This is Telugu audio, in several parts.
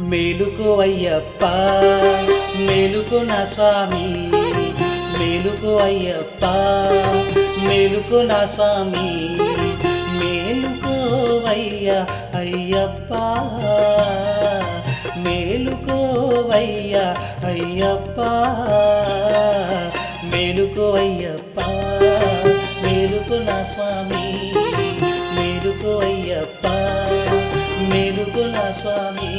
మేలుకో అయ్యప్ప మేలుకో నా స్వామి మేలుకో అయ్యప్ప మేలుకో నా స్వామి మేలుకోవయ్యా అయ్యప్ప మేలుకోవయ్యా అయ్యప్ప మేలుకో అయ్యప్ప మేలుకో నా స్వామి మేలుకో అయ్యప్ప మేలుకో నా స్వామి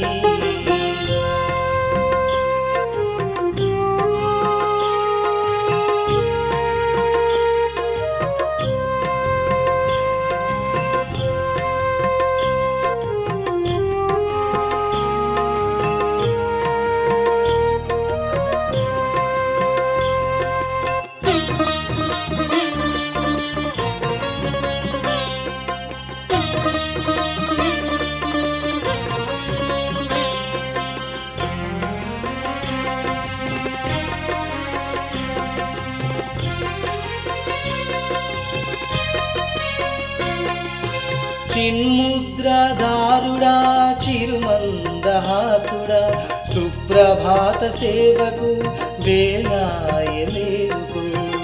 చిన్ముద్రధారుడా చిరుమందహాసుడా సుప్రభాత సేవకు వేలాయ మేలుకు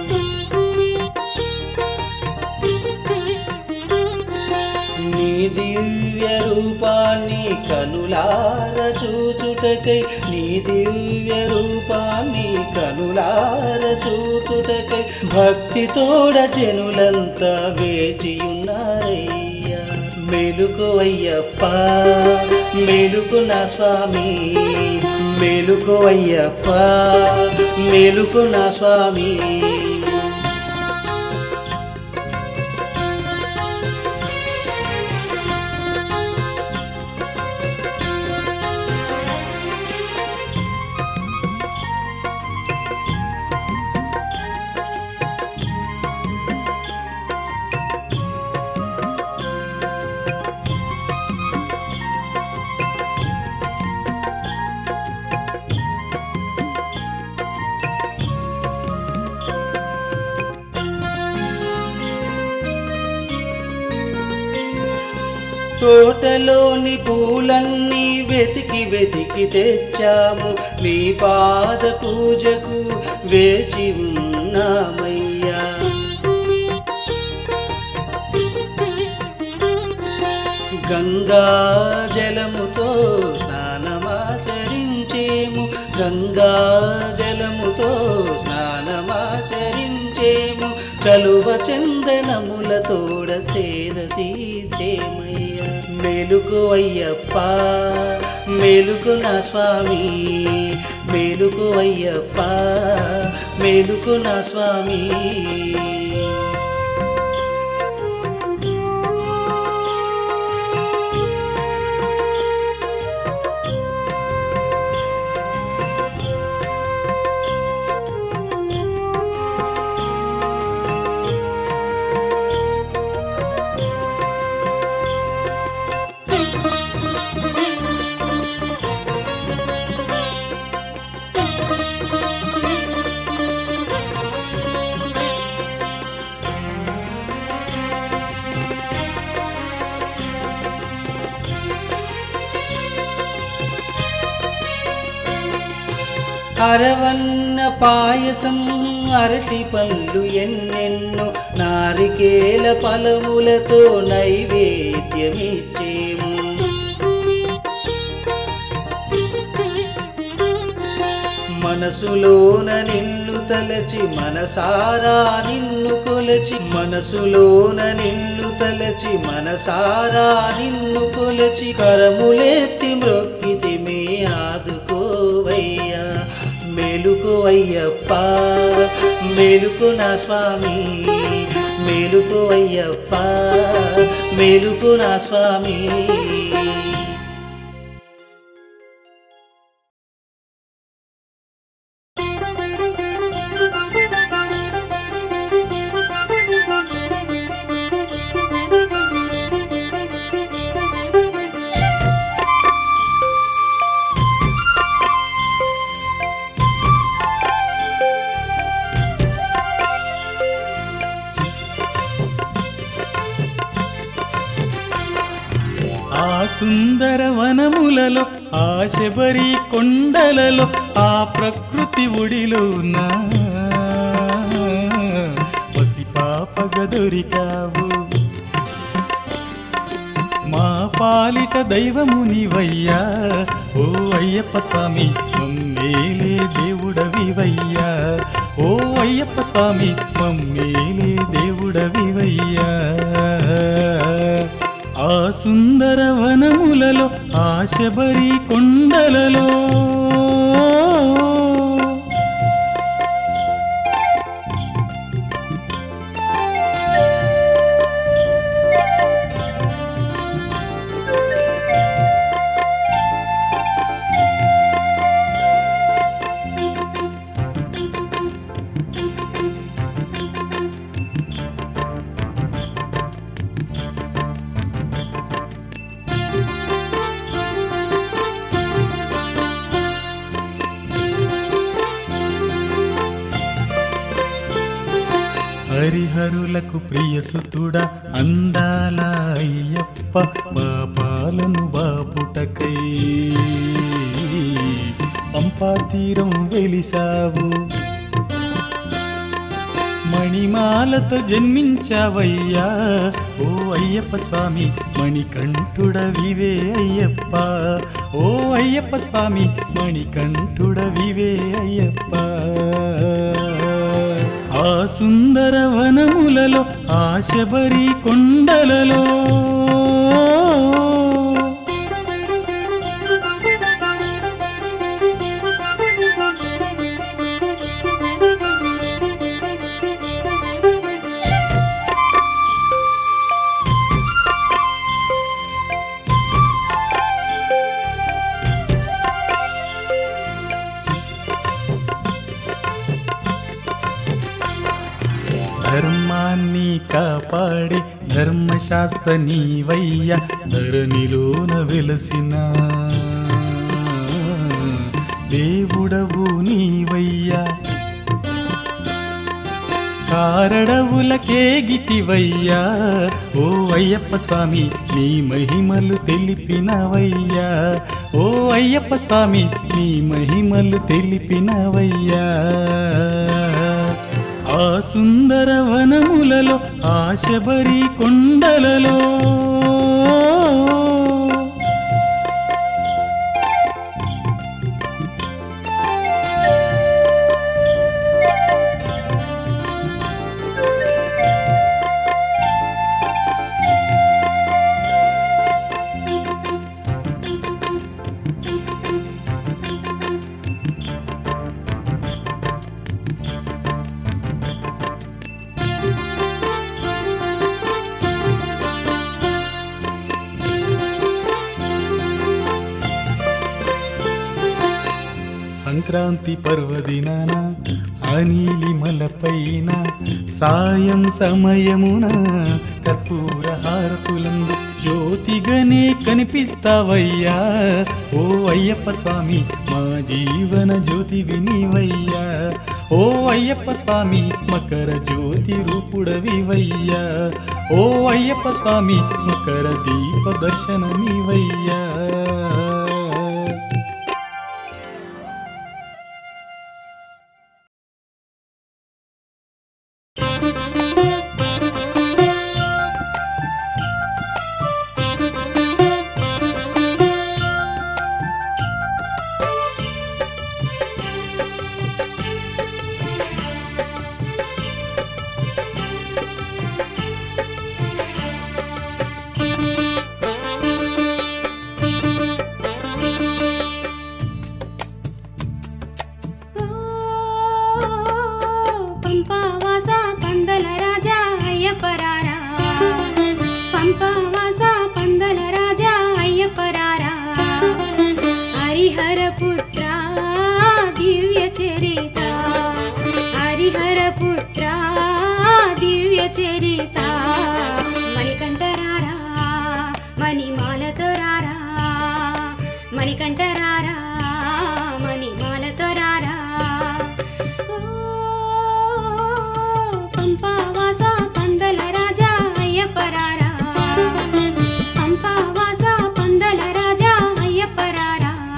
నీ దివ్య రూపాన్ని కనులార చూచుటకై నీ దివ్య రూపాన్ని కనులార చూచుటకై భక్తితోడ జనులంతా వేచియున్నారయ్యా మెలుకు అయ్యప్ప మెలుకు నా స్వామి మెలుకు అయ్యప్ప మెలుకు నా స్వామి తోటలోని పూలన్నీ వెతికి వెతికి తెచ్చాము నీ పాద పూజకు వేచి ఉన్నామయ్యా గంగా జలముతో స్నానమాచరించేము గంగా జలముతో స్నానమాచరించేము చలువ చందనములతోడ సేద తీర్చేమయ్యా మెలుకు అయ్యప్ప మెలుకు నా స్వామి మెలుకు అయ్యప్ప మెలుకు నా స్వామి అరవన్న పాయసం అరటి పళ్ళు ఎన్నెన్నో నారికేల ఫలములతో నైవేద్యమిచ్చేము మనసులోన నిన్ను తలచి మనసారా నిన్ను కొలచి మనసులోన నిన్ను తలచి మనసారా నిన్ను కొలచి కరములెత్తి మ్రొక్కితిమే ఆదుకోవయ్యా మేలుకో అయ్యప్ప మేలుకు నా స్వామి మేలుకో అయ్యప్ప మేలుకు నా స్వామి ఆ సుందర వనములలో ఆ శబరి కొండలలో ఆ ప్రకృతి ఒడిలో నా పసిపాపగా దొరికావు మా పాలిట దైవము నీవయ్యా ఓ అయ్యప్ప స్వామి మమ్మేలే దేవుడవివయ్యా ఓ అయ్యప్ప స్వామి మమ్మేలే దేవుడవివయ్యా ఆ సుందర వనములలో ఆ శబరి కొండలలో హరిహరులకు ప్రియసుతుడా అందాల అయ్యప్ప పాపాలను బాపుటకై పంపా తీరం వెలిసావు మణిమాలతో జన్మించావయ్యా ఓ అయ్యప్ప స్వామి మణికంఠుడవివే అయ్యప్ప ఓ అయ్యప్ప స్వామి మణికంఠుడవివే అయ్యప్ప ఆ సుందర వనములలో ఆ శబరి కొండలలో ధర్మాన్ని కాపాడే ధర్మశాస్త్ర నీవయ్య ధరణిలోన వెలసిన దేవుడవు నీవయ్యా కారడవులకేగితివయ్యా ఓ అయ్యప్ప స్వామి నీ మహిమలు తెలిపినవయ్యా ఓ అయ్యప్ప స్వామి నీ మహిమలు తెలిపినవయ్యా ఆ సుందర వనములలో ఆ శబరి కొండలలో సంక్రాంతి పర్వదినాన అనిలిమలపైన సాయం సమయమున కర్పూర హారతులందు జ్యోతిగానే కనిపిస్తావయ్యా ఓ అయ్యప్ప స్వామి మా జీవన జ్యోతి వినివయ్యా ఓ అయ్యప్ప స్వామి మకర జ్యోతి రూపుడవివయ్యా ఓ అయ్యప్ప స్వామి మకర దీప దర్శనమివయ్యా పంపావాస పందల రాజా అయ్యప్పరారా పంపావాస పందల రాజా అయ్యప్పరారా హరిహర పుత్ర దివ్య చరిత హరిహర పుత్ర దివ్య చరిత మణికంఠరారా మణిమాలతో రారా మణికంఠరారా మణిమాలతో రారా ఓ, పంపావాస పందల రాజా అయ్యప్పరారా పంపావాస పందల రాజా అయ్యప్పరారా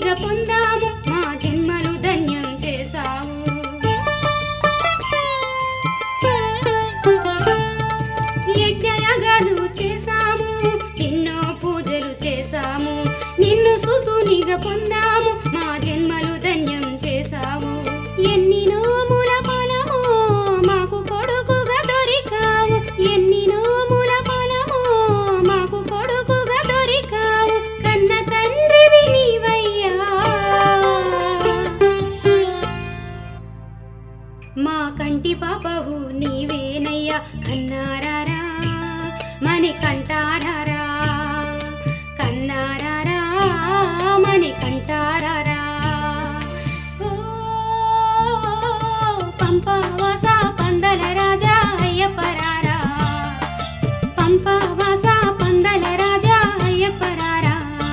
సుతునిగా పొందాము మా జన్మలు ధన్యం చేశావు యజ్ఞయాగాలు చేశాము ఎన్నో పూజలు చేశాము నిన్ను సుతునిగా పొందాము మా జన్మలు ధన్యం చేశావు ఎన్ని నోముల ఫలమో మాకు కొడుకుగా దొరికావు ఎన్ని నోముల ఫలమో మాకు కొడుకుగా దొరికావు కన్న తండ్రివి నీవయ్యా మా కంటి పాపవు నీవేనయ్యా కన్నారారా మని కంటారారా కన్నారారా మని కంటారారా ఓ పంపవాస పందల రాజా అయ్యప్పరారా పంపవాస పందల రాజా అయ్యప్పరారా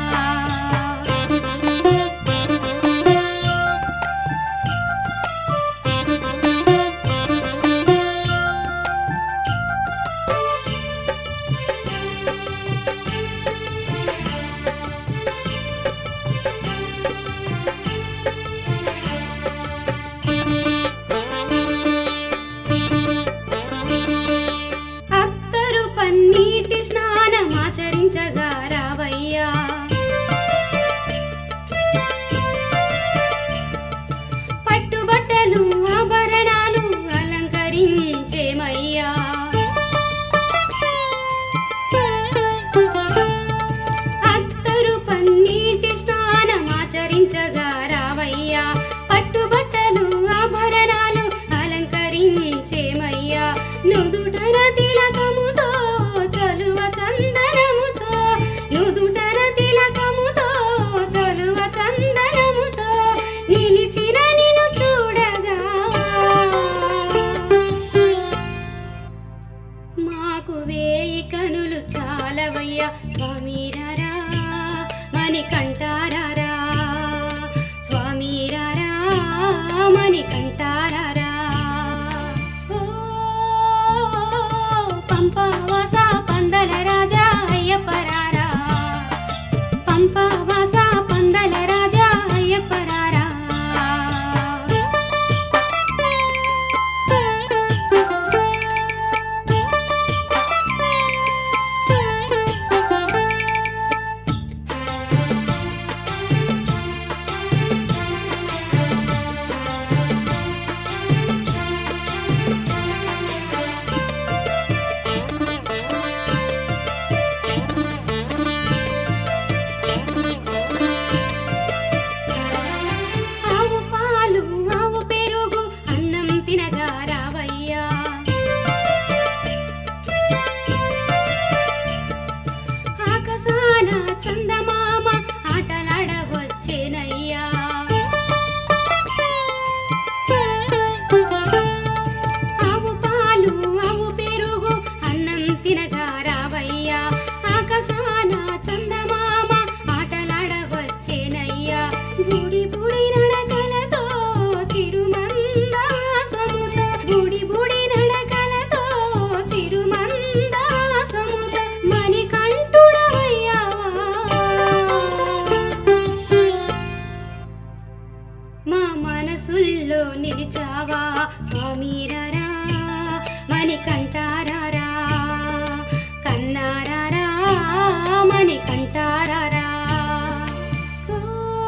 అత్తరు పన్నీటి స్నానమాచరించగా రావయ్యా పట్టుబట్టలు ఆభరణాలు అలంకరించేమయ్యా అత్తరు పన్నీటి స్నానమాచరించగా రావయ్యా పట్టుబట్టలు ఆభరణాలు అలంకరించేమయ్యా నుదుటన తిలకముతో చలువ చందనముతో నుదుటన తిలకముతో చలువ చందనముతో నిలిచిన నిన్ను చూడగా మాకు వేయి కనులు చాలవయ్యా స్వామిరారా మని కంటారారా స్వామిరారా మని కంటారారా ఓ పంపవాస పందల రాజా అయ్యప్పరారా పంపవాస పందల రాజా అయ్యప్పరారా ఆవు పాలు ఆవు పెరుగు అన్నం తినగా రావయ్యా ఆకాశాన చందమామ ఆటలాడవచ్చేనయ్యా ఆవు పాలు ఆవు పెరుగు అన్నం తినగా రావయ్యా ఆకాశాన చందమామ ఆటలాడవచ్చేనయ్యా బుడి బుడి నడకలతో చిరుమందాసముతో బుడి బుడి నడకలతో చిరుమందాసముతో మణికంఠుడవయ్యావా మా మనసుల్లో నిలిచావా స్వామిరారా మని కంటారారా కన్నారారా మని కంటారారా ఓ,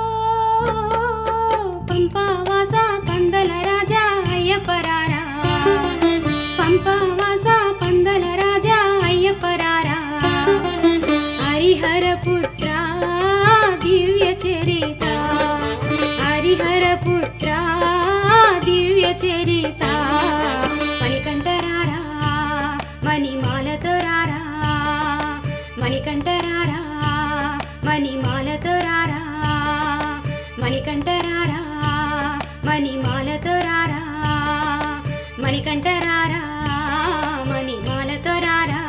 పంపావాస పందల రాజా అయ్యప్పరారా పంపావాస పందల రాజా అయ్యప్పరారా హరిహర పుత్ర దివ్య చరిత హరిహర పుత్ర దివ్య చరిత మణికంఠరారా మణిమాలతో రారా మణికంఠరారా మణిమాలతో రారా మణికంఠరారా మణిమాలతో రారా మణికంఠరారా మణిమాలతో రారా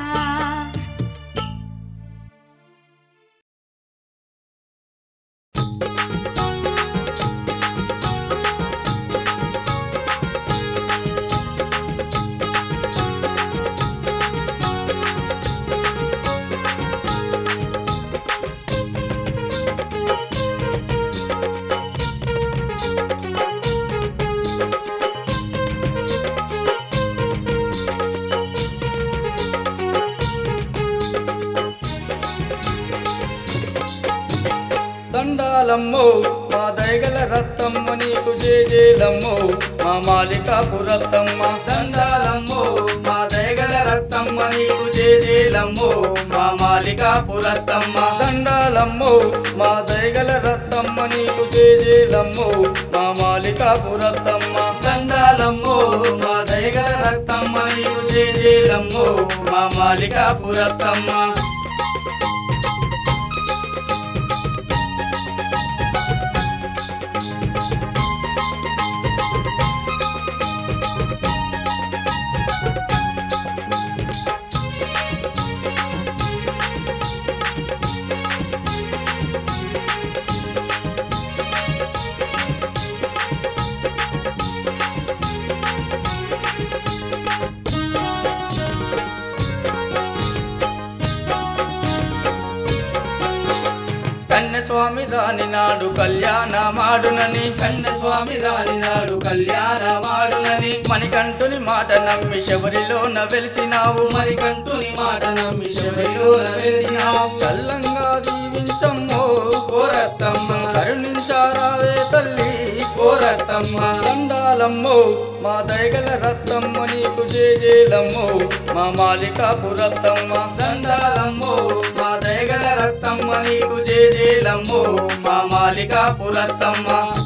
దండాలమ్మో మా దయగల రత్తమ్మ నీకు జేజేలమ్మో మా మాలికాపురత్తమ్మ దండాలమ్మో మా దయగల రత్తమ్మ నీకు జేజేలమ్మో మా మాలికాపురత్తమ్మ దండాలమ్మో మా దయగల రత్తమ్మ నీకు జేజేలమ్మో మా మాలికాపురత్తమ్మ దండాలమ్మో మా దయగల రత్తమ్మ నీకు జేజేలమ్మో మా మాలికాపురత్తమ్మ కన్యస్వామి రాని నాడు కళ్యాణమాడునని కన్యస్వామి రాని నాడు కళ్యాణమాడునని మణికంఠుని మాట నమ్మి శబరిలోన వెలిసినావు మణికంఠుని మాట నమ్మి శబరిలోన వెలిసినావు చల్లంగా దీవించమ్మో కోరత్తమ్మ కరుణించారావే తల్లి కోరత్తమ్మ దండాలమ్మో మా దయగల రత్తమ్మ నీకు జేజేలమ్మో మా మాలికాపురత్తమ్మ దండాలమ్మో మా దయగల రత్తమ్మ నీకు జేజేలమ్మో మా మాలికాపురత్తమ్మ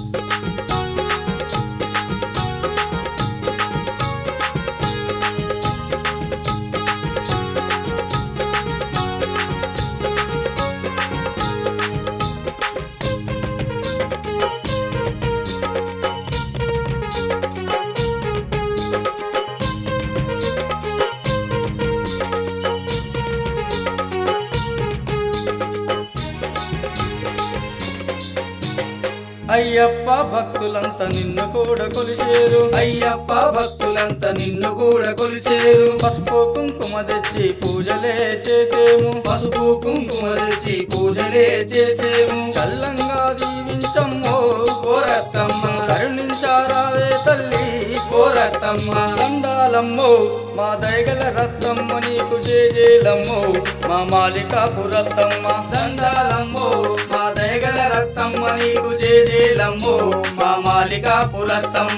అయ్యప్ప భక్తులంతా నిన్ను కూడా కొలిచేరు అయ్యప్ప భక్తులంతా నిన్ను కూడా కొలిచేరు పసుపు కుంకుమ తెచ్చి పూజలే చేసేము పసుపు కుంకుమ తెచ్చి పూజలే చేసేము చల్లంగా దీవించమ్మో కోరత్తమ్మ కరుణించారావే తల్లి కోరత్తమ్మ దండాలమ్మో మా దయగల రత్తమ్మ నీకు జేజేలమ్మో మా మాలికాపురత్తమ్మ దండాలమ్మో మా దయగల రత్తమ్మ నీకు జేజేలమ్మో మా మాలికాపురత్తమ్మ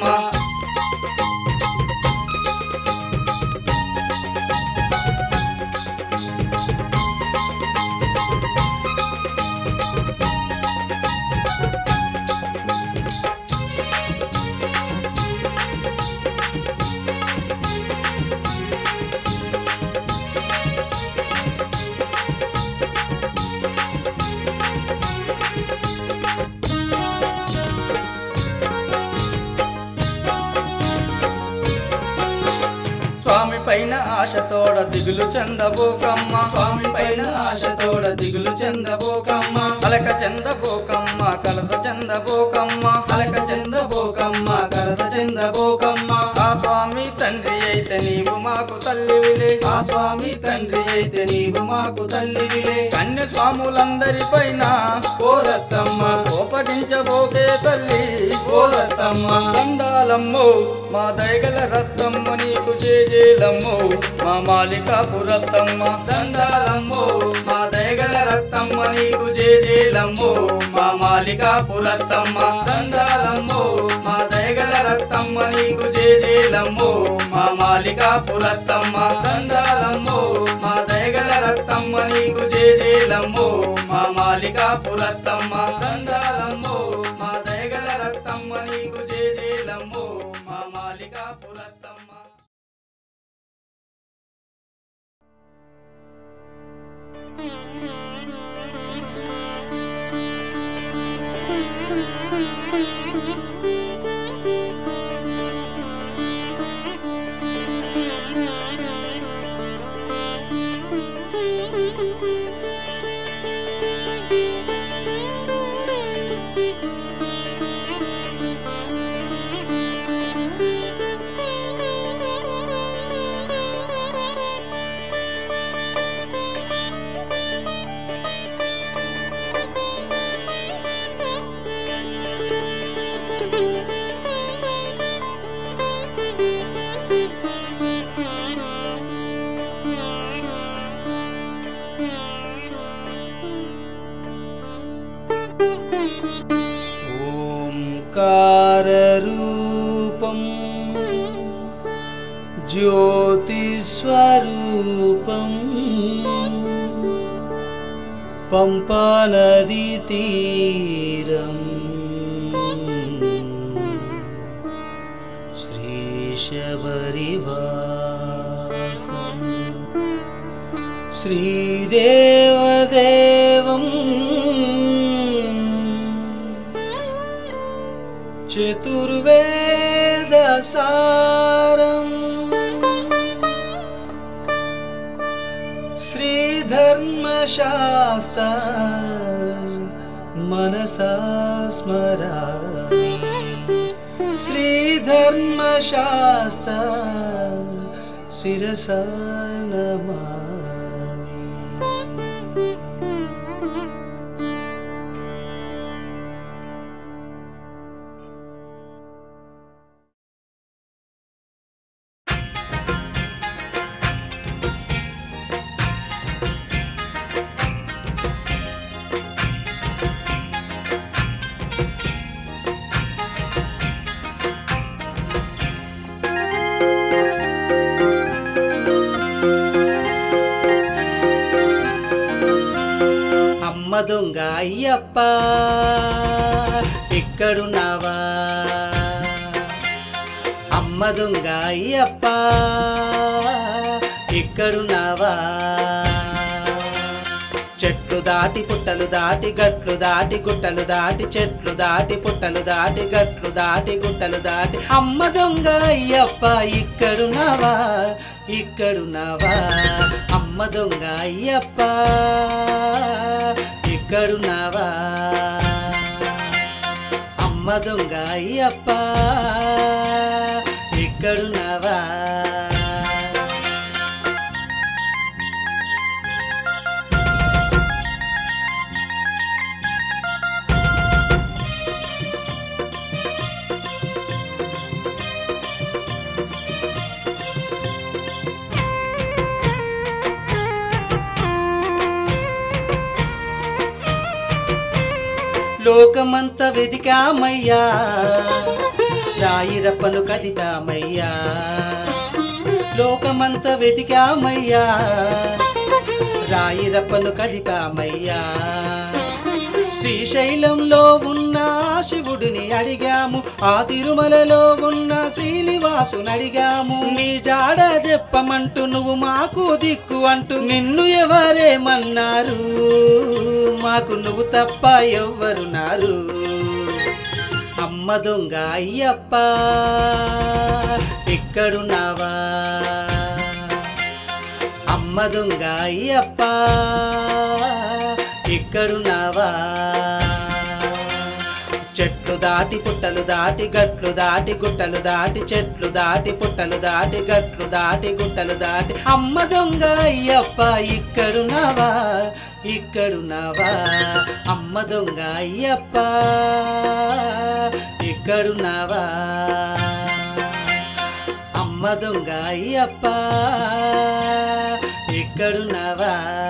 స్వామి పైన ఆశతోడ దిగులు చందబోకమ్మ స్వామి పైన ఆశతోడ దిగులు చందబోకమ్మ అలక చందబోకమ్మ కలత చందబోకమ్మ అలక చందబోకమ్మ కలత చందబోకమ్మ ఆ స్వామి తండ్రి అయితే నీవు మాకు తల్లివిలే ఆ స్వామి తండ్రి అయితే నీవు మాకు తల్లివిలే కన్య స్వాములందరి పైన కోరత్తమ్మ కోపగించబోకే తల్లి కోరత్తమ్మ దండాలమ్మో మా దయగల రత్తమ్మ నీకు జేజేలమ్మో మా మాలికాపురత్తమ్మ దండాలమ్మో మా దయగల రత్తమ్మ నీకు జేజేలమ్మో మా మాలికాపురత్తమ్మ దండాలమ్మో మా దయగల రత్తమ్మ నీకు జేజేలమ్మో మా మాలికాపురత్తమ్మ దండాలమ్మో మా దయగల రత్తమ్మ నీకు జేజేలమ్మో మా మాలికాపురత్తమ్మ దండాలమ్మో మా దయగల రత్తమ్మ నీకు జేజేలమ్మో మా మాలికాపురత్తమ్మ Thank you. ఓంకారూపం జ్యోతిస్వరూపం పంపానది తీరం శ్రీశబరివాసం శ్రీదేవదేవం చతుర్వేదసారం శ్రీధర్మశాస్త మనసా స్మరామి శ్రీధర్మశాస్త శిరసా నమామి అమ్మ దొంగ అయ్యప్ప ఇక్కడున్నావా అమ్మ దొంగ అయ్యప్ప ఇక్కడున్నావా చెట్లు దాటి పుట్టలు దాటి గట్లు దాటి గుట్టలు దాటి చెట్లు దాటి పుట్టలు దాటి గట్లు దాటి గుట్టలు దాటి అమ్మ దొంగ అయ్యప్ప ఇక్కడున్నావా ఇక్కడున్నావా అమ్మ దొంగ అయ్యప్ప ఇక్కడున్నావా అమ్మ దొంగ అయ్యప్ప ఇక్కడున్నావా లోకమంత వెదికామయ్యా రాయిరప్పను కదిపామయ్యా లోకమంత వెతికామయ్యా రాయిరప్పను కదిపామయ్యా శ్రీశైలంలో ఉన్న శివుడిని అడిగాము ఆ తిరుమలలో ఉన్న శ్రీనివాసుని అడిగాము నీ జాడ చెప్పమంటూ నువ్వు మాకు దిక్కు అంటూ నిన్ను ఎవరేమన్నారు మాకు నువ్వు తప్ప ఎవ్వరున్నారు అమ్మ దొంగ అయ్యప్ప ఇక్కడున్నావా అమ్మ దొంగ అయ్యప్ప ఇక్కడున్నావా చెట్లు దాటి పుట్టలు దాటి గట్లు దాటి గుట్టలు దాటి చెట్లు దాటి పుట్టలు దాటి గట్లు దాటి గుట్టలు దాటి అమ్మ దొంగ అయ్యప్ప ఇక్కడున్నావా ఇక్కడున్నావా అమ్మ దొంగ అయ్యప్ప ఇక్కడున్నావా అమ్మ దొంగ అయ్యప్ప ఇక్కడున్నావా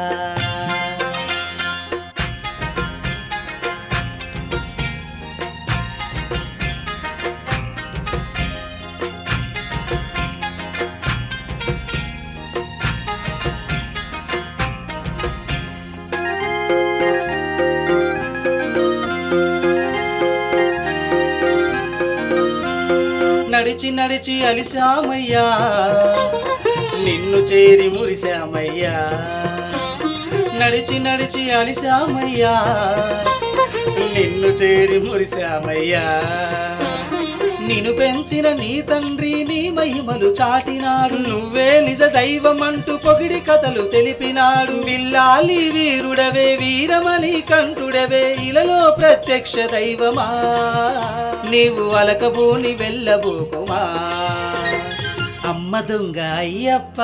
నడిచి నడిచి అలిసామయ్యా నిన్ను చేరి మురిశామయ్యా నడిచి నడిచి అలిసామయ్యా నిన్ను చేరి మురిశామయ్యా నిన్ను పెంచిన నీ తండ్రి నీ మహిమలు చాటినాడు నువ్వే నిజ దైవమంటూ పొగిడి కథలు తెలిపినాడు విల్లాలి వీరుడవే వీరమలి కంఠుడవే ఇలలో ప్రత్యక్ష దైవమా నీవు అలకబోని వెళ్ళబోకుమా అమ్మ దొంగ అయ్యప్ప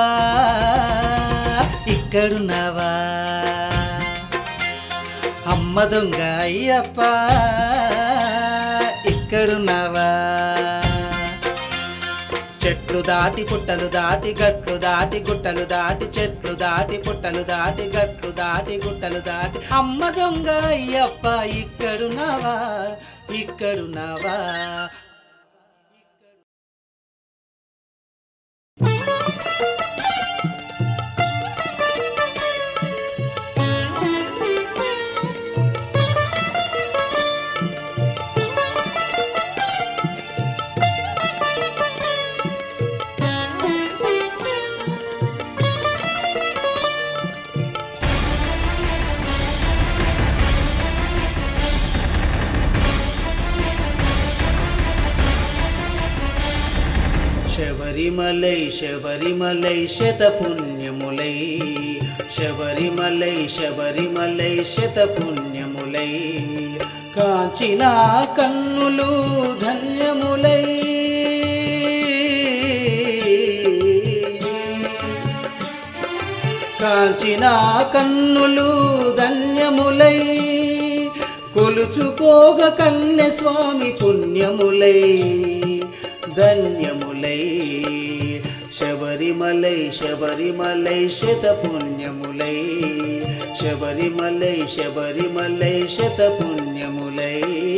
ఇక్కడున్నావా అమ్మ దొంగ అయ్యప్ప ఇక్కడున్నావా చెట్లు దాటి పుట్టలు దాటి గట్లు దాటి గుట్టలు దాటి చెట్లు దాటి పుట్టలు దాటి గట్లు దాటి గుట్టలు దాటి అమ్మ దొంగ అయ్యప్ప ఇక్కడున్నావా ఇక్కడున్నావా శబరిమలై శబరిమలై శత పుణ్యములై శబరిమలై శబరిమలై శత పుణ్యములై కాంచిన కన్నులు ధన్యములై కాంచిన కన్నులు ధన్యములై కొలుచుకోగ కన్నె స్వామి పుణ్యములై ధన్యములై శబరిమలై శబరిమలై శత పుణ్యములై శబరిమలై శబరిమలై శత పుణ్యములై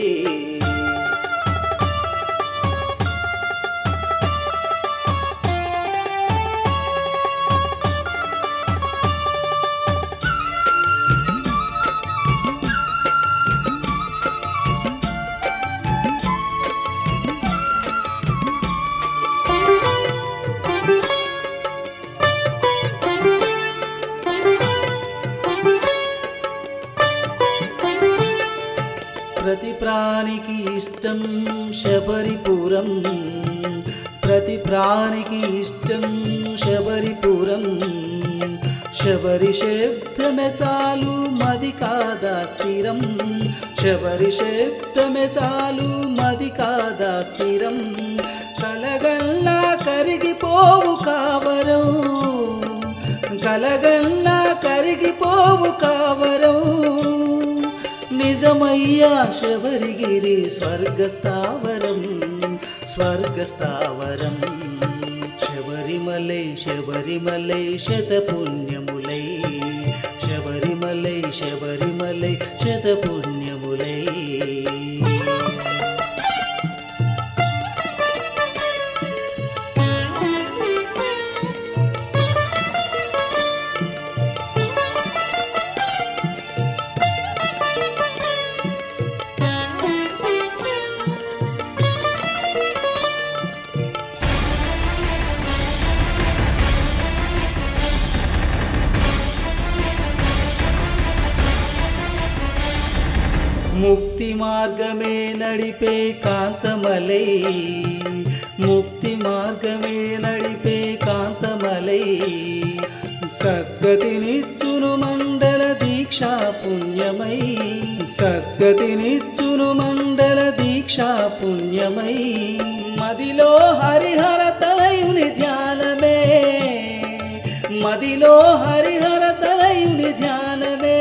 ప్రతి ప్రాణికి ఇష్టం శబరిపురం ప్రతి ప్రాణికి ఇష్టం శబరిపురం శబరి శబ్దమే చాలు మది కాదా స్థిరం శబరి శబ్దమే చాలు మది కాదా స్థిరం కలగల్లా కరిగిపోవు కావరం కలగల్లా కరిగిపోవు కావరం నిజమయ్యా శబరిగిరి స్వర్గస్థావరం స్వర్గస్థావరం శబరిమలై శబరిమలై శత పుణ్యములై శబరిమలై శబరిమలై శత పుణ్యములై ముక్తి మార్గమే నడిపే కాంతమలై ముక్తి మార్గమే నడిపే కాంతమలై సద్గతినిచ్చును మండల దీక్షా పుణ్యమై సద్గతినిచ్చును మండల దీక్షా పుణ్యమై మదిలో హరిహర తలయుని ధ్యానమే మదిలో హరిహర తలయుని ధ్యానమే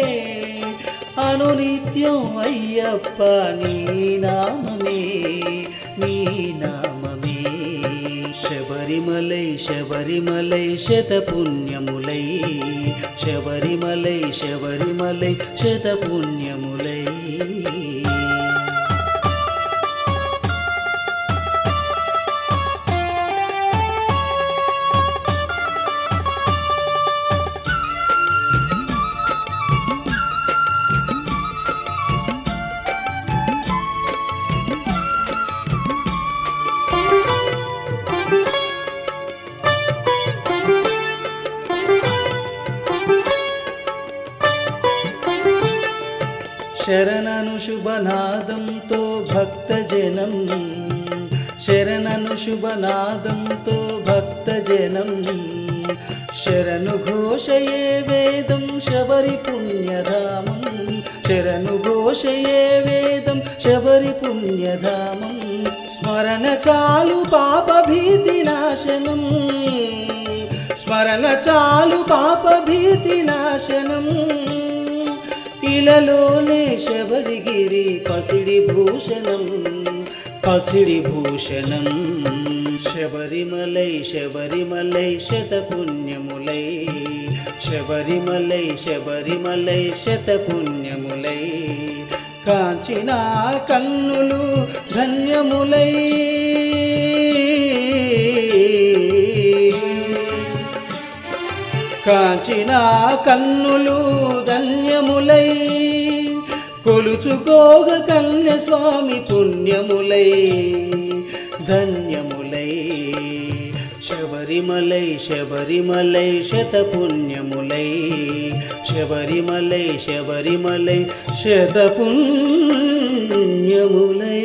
అనునిత్యం అయ్యప్ప నీ నామమే నీ నామమే శబరిమలై శబరిమలై శత పుణ్యములై శబరిమలై శబరిమలై శత పుణ్యములై శరణను శుభనాదంతో భక్తజనం శరణను శుభనాదంతో భక్తజనం శరణు ఘోషయే వేదం శబరి పుణ్యధామం శరణు ఘోషయే వేదం శబరి పుణ్యధామం స్మరణ చాలు పాప భీతి నాశనం స్మరణ చాలు పాప భీతి నాశనం ఇలలోనే శబరిగిరి పసిడి భూషణం పసిడి భూషణం శబరిమలై శబరిమలై శతపుణ్యములై శబరిమలై శబరిమలై శతపుణ్యములై కాంచిన కన్నులు ధన్యములై కాంచిన కన్నులు ధన్యములై కొలుచుకోగ కన్య స్వామి పుణ్యములై ధన్యములై శబరిమలై శబరిమలై శతపుణ్యములై శబరిమలై శబరిమలై శతపుణ్యములై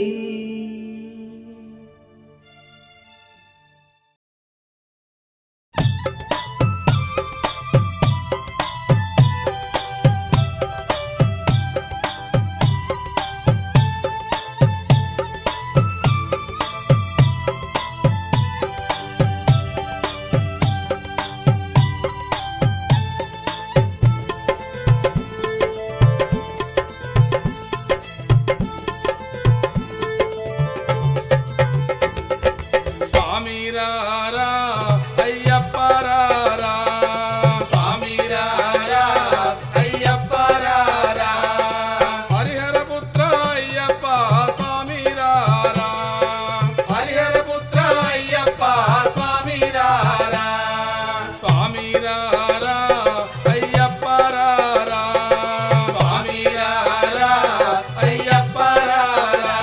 స్వామి రారా అయ్యప్ప రారా స్వామి రారా అయ్యప్ప రారా హరిహర పుత్ర అయ్యప్ప స్వామి రారా హరిహర పుత్ర అయ్యప్ప స్వామి రారా స్వామి రారా అయ్యప్ప రారా స్వామి రారా అయ్యప్ప రారా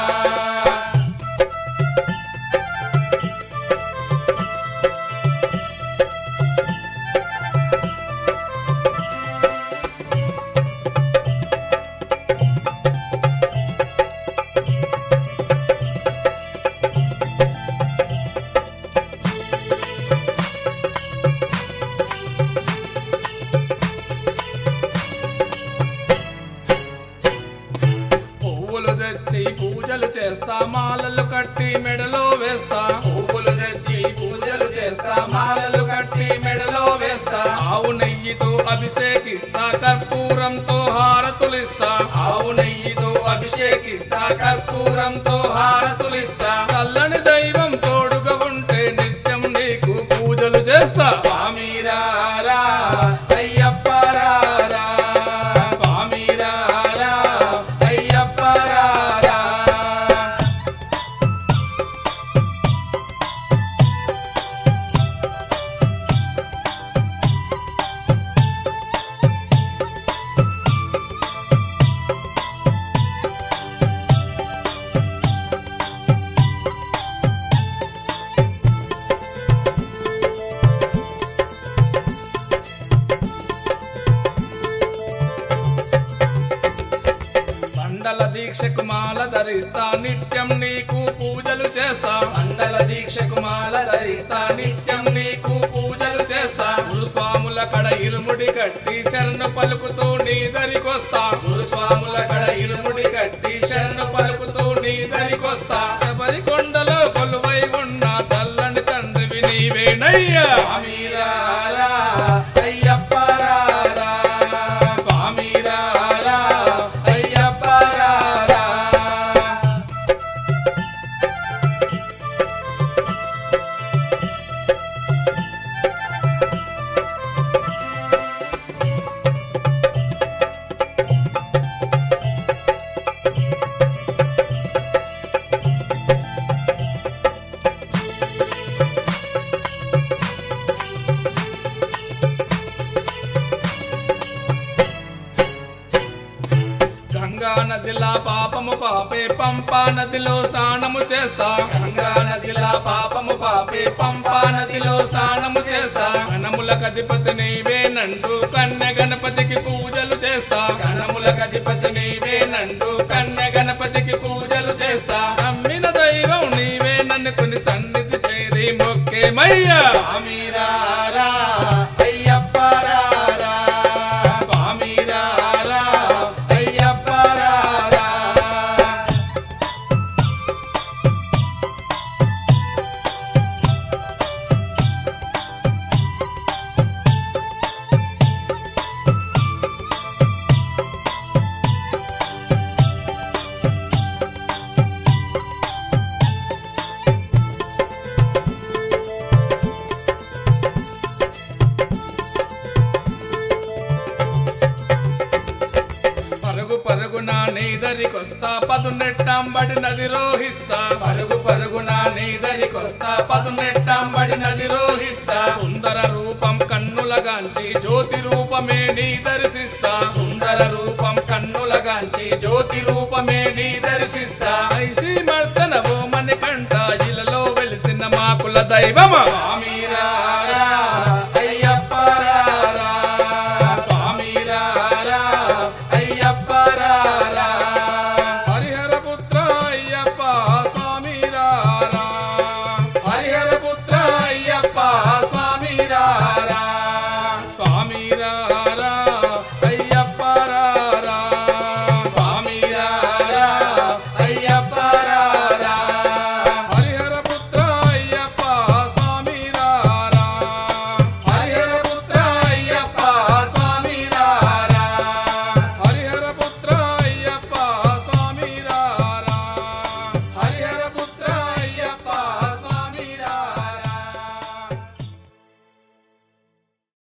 పువ్వులు తెచ్చి పూజలు చేస్తా మాలలు కట్టి మెడలో వేస్తా పువ్వులు తెచ్చి పూజలు చేస్తా మాలలు కట్టి మెడలో వేస్తా ఆవు నెయ్యితో అభిషేకిస్తా కర్పూరంతో హారతులిస్తా ఆవు నెయ్యితో అభిషేకిస్తా కర్పూరంతో హారతులిస్తా చల్లని దైవం తోడుగా ఉంటే నిత్యం నీకు పూజలు చేస్తా స్వామి రారా అయ్యప్ప రారా స్వామి రారా అయ్యప్ప రారా మండల దీక్షకు మాల ధరిస్తా నిత్యం నీకు పూజలు చేస్తా మండల దీక్షకు మాల ధరిస్తా నిత్యం నీకు పూజలు చేస్తా గురుస్వాముల కడ ఇరుముడి కట్టి శరణు పలుకుతూ నీ దరికొస్తా గురుస్వాముల కడ ఇరుముడి కట్టి శరణు పలుకుతూ నీ దరికొస్తా శబరి కొండలో కొలువై ఉన్న చల్లని తండ్రివి నీవేనయ్యా స్వామి రారా అయ్యప్ప రారా స్వామి రారా అయ్యప్ప రారా గంగా నదిలా పాపము పాపే పంపా నదిలో స్నానము చేస్తా గంగా నదిలా పాపము పాపే పంపా నదిలో స్నానము చేస్తా గణములకు అధిపతి నీవేనంటూ కన్య గణపతికి పూజలు చేస్తా గణములకు అధిపతి నీవేనంటూ కన్య గణపతికి పూజలు చేస్తా నమ్మిన దైవం నీవే నన్నుకుని సన్నిధి చేరి మొక్కేమయ్యా స్వామి రారా అయ్యప్ప రారా స్వామి రారా అయ్యప్ప రారా పరుగున నీదరికొస్తా పదునెట్టంబడి నది రోహిస్తా పరుగు పరుగున నీదరికొస్తా పదునెట్టంబడి నది రోహిస్తా సుందర రూపం కన్నులగాంచి జ్యోతి రూపమే నీ దర్శిస్తా సుందర రూపం కన్నులగాంచి జ్యోతి రూపమే నీ దర్శిస్తా ఐసి మర్దనవో మణికంఠ ఇలలో వెలిసిన మాకుల దైవమా